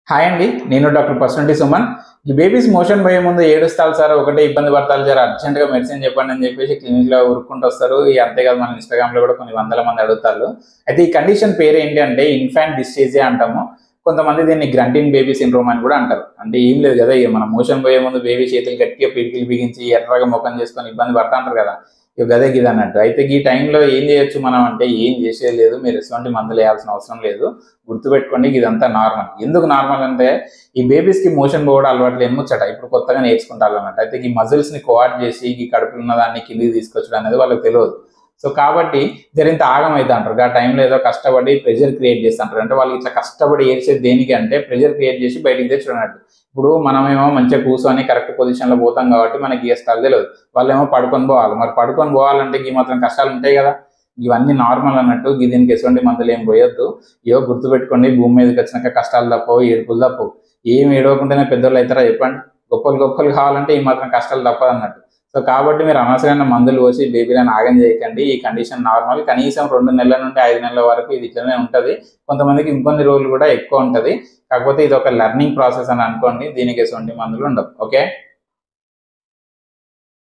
hi అండి నేను doctor పర్సనంటి Suman ఈ బేబీస్ మోషన్ పోయే ముందు ఏడుస్తారు సార్ ఒకటే ఇబ్బంది పడతారు సార్ అర్జెంట్గా మెడిసిన్ చెప్పండి అని చెప్పేసి క్లినిక్లో ఉరుక్కుంటూ వస్తారు ఈ అంతేకాదు మన ఇన్స్టాగ్రామ్లో కూడా కొన్ని వందల మంది అడుగుతారు అయితే ఈ కండిషన్ పేరు ఏంటి అంటే ఇన్ఫాంట్ డిస్టేజియా అంటాము కొంతమంది దీన్ని గ్రంటింగ్ బేబీ సిండ్రోమ్ అని కూడా అంటారు అంటే ఏం లేదు కదా ఇక మన మోషన్ పోయే ముందు బేబీ చేతులు గట్టిగా పిడికిలు బిగించి ఎర్రగా ముఖం చేసుకొని ఇబ్బంది పడతా అంటారు కదా ఇక గదే గిది అన్నట్టు అయితే ఈ టైంలో ఏం చేయొచ్చు మనం అంటే ఏం చేసేది లేదు మీరు ఎటువంటి మందులు వేయాల్సిన అవసరం లేదు గుర్తుపెట్టుకోండి ఇదంతా నార్మల్ ఎందుకు నార్మల్ అంటే ఈ బేబీస్ కి మోషన్ పోవడం అలవాట్లు ఏం ముచ్చట ఇప్పుడు కొత్తగా నేర్చుకుంటారు అన్నట్టు అయితే ఈ మజిల్స్ ని కోఆర్డ్ చేసి ఈ కడుపులో ఉన్న దాన్ని కిందికి తీసుకొచ్చడం అనేది వాళ్ళకి తెలియదు సో కాబట్టి జరింత ఆగం అయితే అంటారు ఆ టైంలో ఏదో కష్టపడి ప్రెషర్ క్రియేట్ చేస్తుంటారు అంటే వాళ్ళు ఇట్లా కష్టపడి ఏడ్చేది దేనికి అంటే ప్రెషర్ క్రియేట్ చేసి బయటికి తెచ్చుకున్నట్టు ఇప్పుడు మనమేమో మంచిగా కూర్చొని కరెక్ట్ పొజిషన్ లో పోతాం కాబట్టి మనకి ఏ స్థలం తెలియదు వాళ్ళేమో పడుకొని పోవాలి మరి పడుకొని పోవాలంటే ఈ మాత్రం కష్టాలు ఉంటాయి కదా ఇవన్నీ నార్మల్ అన్నట్టు ఈ దీనికి ఎటువంటి మందులు ఏం పోయొద్దు ఏవో గుర్తుపెట్టుకోండి భూమి మీదకి వచ్చినాక కష్టాలు తప్పవు ఏడుపులు తప్పవు ఏం ఏడవకుంటేనే పెద్దోళ్ళు అవుతారా చెప్పండి గొప్పలు గొప్పలు కావాలంటే ఈ మాత్రం కష్టాలు తప్పదు అన్నట్టు సో కాబట్టి మీరు అనవసరమైన మందులు పోసి బేబీలను ఆగం చేయకండి ఈ కండిషన్ నార్మల్ కనీసం రెండు నెలల నుండి ఐదు నెలల వరకు ఇది ఇట్లనే ఉంటుంది కొంతమందికి ఇంకొన్ని రోజులు కూడా ఎక్కువ ఉంటుంది కాకపోతే ఇది ఒక లెర్నింగ్ ప్రాసెస్ అని అనుకోండి దీనికి ఎటువంటి మందులు ఉండవు ఓకే